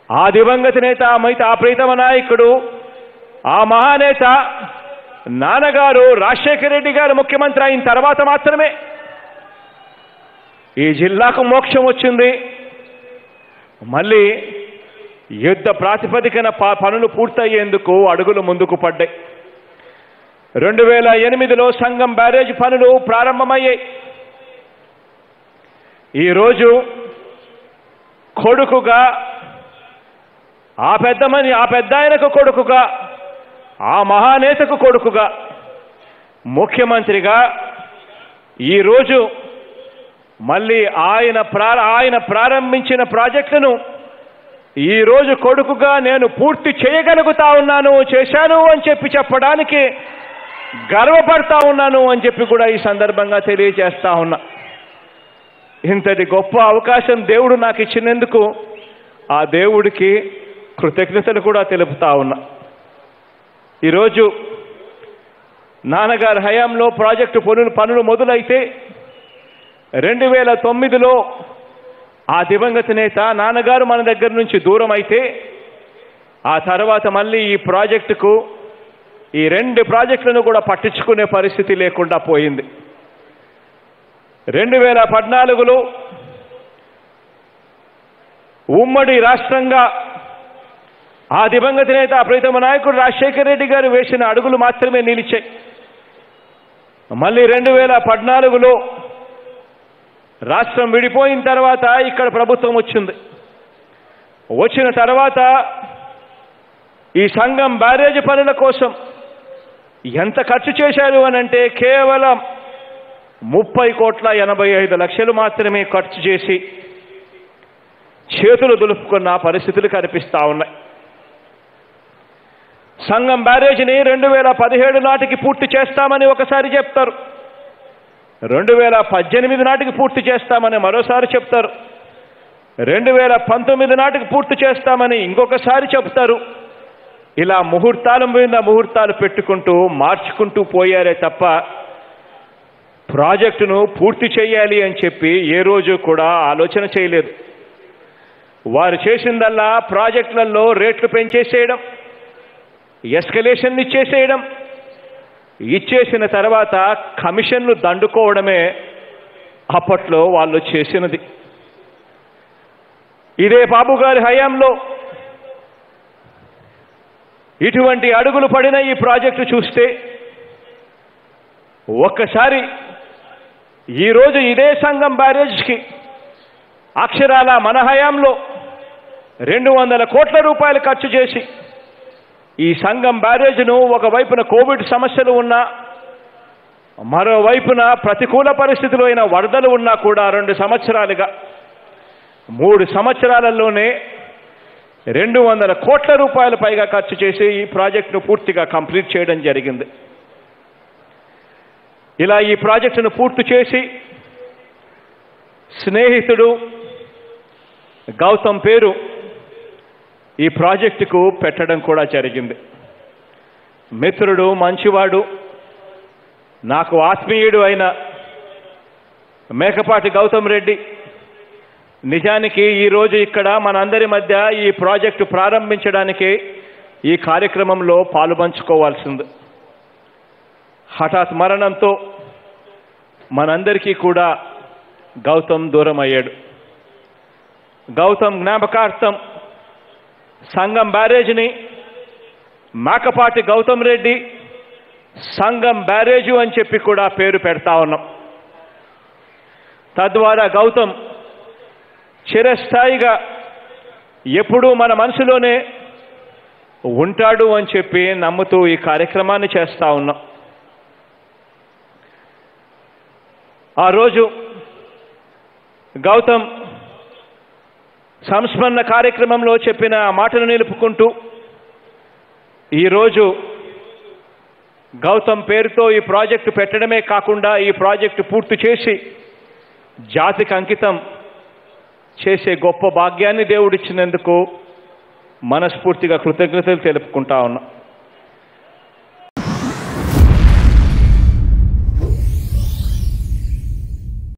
ఆ దివంగత నేత ఆ మైత ఆ ప్రీతమ నాయకుడు ఆ మహానేత నాన్నగారు రాజశేఖర రెడ్డి గారు ముఖ్యమంత్రి అయిన తర్వాత మాత్రమే ఈ జిల్లాకు మోక్షం వచ్చింది మళ్ళీ యుద్ధ ప్రాతిపదికన ప- పనులు పూర్తయ్యేందుకు అడుగులు ముందుకు పడ్డాయి రెండు వేల ఎనిమిదిలో సంఘం బ్యారేజ్ పనులు ప్రారంభమయ్యాయి ఈరోజు కొడుకుగా ఆ పెద్దమని ఆ పెద్ద ఆయనకు కొడుకుగా ఆ మహానేతకు కొడుకుగా ముఖ్యమంత్రిగా ఈరోజు మళ్ళీ ఆయన ప్రార ఆయన ప్రారంభించిన ప్రాజెక్టును ఈ రోజు కొడుకుగా నేను పూర్తి చేయగలుగుతా ఉన్నాను చేశాను అని చెప్పి చెప్పడానికి గర్వపడతా ఉన్నాను అని చెప్పి కూడా ఈ సందర్భంగా తెలియజేస్తా ఉన్నా ఇంతటి గొప్ప అవకాశం దేవుడు నాకు ఇచ్చినందుకు ఆ దేవుడికి కృతజ్ఞతలు కూడా తెలుపుతా ఉన్నా ఈరోజు నాన్నగారి హయాంలో ప్రాజెక్టు పనులు పనులు మొదలైతే రెండు వేల తొమ్మిదిలో ఆ దివంగత నేత నాన్నగారు మన దగ్గర నుంచి దూరం అయితే ఆ తర్వాత మళ్ళీ ఈ ప్రాజెక్టుకు ఈ రెండు ప్రాజెక్టులను కూడా పట్టించుకునే పరిస్థితి లేకుండా పోయింది రెండు వేల పద్నాలుగులో ఉమ్మడి రాష్ట్రంగా ఆ దివంగత నేత ఆ ప్రీతమ నాయకుడు రాజశేఖర రెడ్డి గారు వేసిన అడుగులు మాత్రమే నిలిచాయి మళ్ళీ రెండు వేల పద్నాలుగులో రాష్ట్రం విడిపోయిన తర్వాత ఇక్కడ ప్రభుత్వం వచ్చింది వచ్చిన తర్వాత ఈ సంఘం బ్యారేజ్ పనుల కోసం ఎంత ఖర్చు చేశారు అని అంటే కేవలం ముప్పై కోట్ల ఎనభై ఐదు లక్షలు మాత్రమే ఖర్చు చేసి చేతులు దులుపుకున్న పరిస్థితులు కనిపిస్తా ఉన్నాయి సంఘం బ్యారేజీని రెండు వేల పదిహేడు నాటికి పూర్తి చేస్తామని ఒకసారి చెప్తారు రెండు వేల పద్దెనిమిది నాటికి పూర్తి చేస్తామని మరోసారి చెప్తారు రెండు వేల పంతొమ్మిది నాటికి పూర్తి చేస్తామని ఇంకొకసారి చెప్తారు ఇలా ముహూర్తాల మీద ముహూర్తాలు పెట్టుకుంటూ మార్చుకుంటూ పోయారే తప్ప ప్రాజెక్టును పూర్తి చేయాలి అని చెప్పి ఏ రోజు కూడా ఆలోచన చేయలేదు వారు చేసిందల్లా ప్రాజెక్టులలో రేట్లు పెంచేసేయడం ఎస్కలేషన్ ఇచ్చేసేయడం ఇచ్చేసిన తర్వాత కమిషన్లు దండుకోవడమే అప్పట్లో వాళ్ళు చేసినది ఇదే బాబు గారి హయాంలో ఇటువంటి అడుగులు పడిన ఈ ప్రాజెక్టు చూస్తే ఒక్కసారి ఈరోజు ఇదే సంఘం బ్యారేజ్కి అక్షరాల మన హయాంలో రెండు వందల కోట్ల రూపాయలు ఖర్చు చేసి ఈ సంఘం బ్యారేజ్ను ఒకవైపున కోవిడ్ సమస్యలు ఉన్నా మరోవైపున ప్రతికూల పరిస్థితులు అయిన వరదలు ఉన్నా కూడా రెండు సంవత్సరాలుగా మూడు సంవత్సరాలలోనే రెండు వందల కోట్ల రూపాయల పైగా ఖర్చు చేసి ఈ ప్రాజెక్టును పూర్తిగా కంప్లీట్ చేయడం జరిగింది ఇలా ఈ ప్రాజెక్టును పూర్తి చేసి స్నేహితుడు గౌతమ్ పేరు ఈ ప్రాజెక్టుకు పెట్టడం కూడా జరిగింది మిత్రుడు మంచివాడు నాకు ఆత్మీయుడు అయిన మేకపాటి గౌతమ్ రెడ్డి నిజానికి ఈరోజు ఇక్కడ మనందరి మధ్య ఈ ప్రాజెక్టు ప్రారంభించడానికి ఈ కార్యక్రమంలో పాలుపంచుకోవాల్సింది హఠాత్ మరణంతో మనందరికీ కూడా గౌతమ్ దూరం అయ్యాడు గౌతమ్ జ్ఞాపకార్థం సంఘం బ్యారేజ్ని మేకపాటి గౌతమ్ రెడ్డి సంఘం బ్యారేజు అని చెప్పి కూడా పేరు పెడతా ఉన్నాం తద్వారా గౌతమ్ చిరస్థాయిగా ఎప్పుడూ మన మనసులోనే ఉంటాడు అని చెప్పి నమ్ముతూ ఈ కార్యక్రమాన్ని చేస్తా ఉన్నాం ఆ రోజు గౌతమ్ సంస్మరణ కార్యక్రమంలో చెప్పిన ఆ మాటను నిలుపుకుంటూ ఈరోజు గౌతమ్ పేరుతో ఈ ప్రాజెక్టు పెట్టడమే కాకుండా ఈ ప్రాజెక్టు పూర్తి చేసి జాతికి అంకితం చేసే గొప్ప భాగ్యాన్ని దేవుడిచ్చినందుకు మనస్ఫూర్తిగా కృతజ్ఞతలు తెలుపుకుంటా ఉన్నా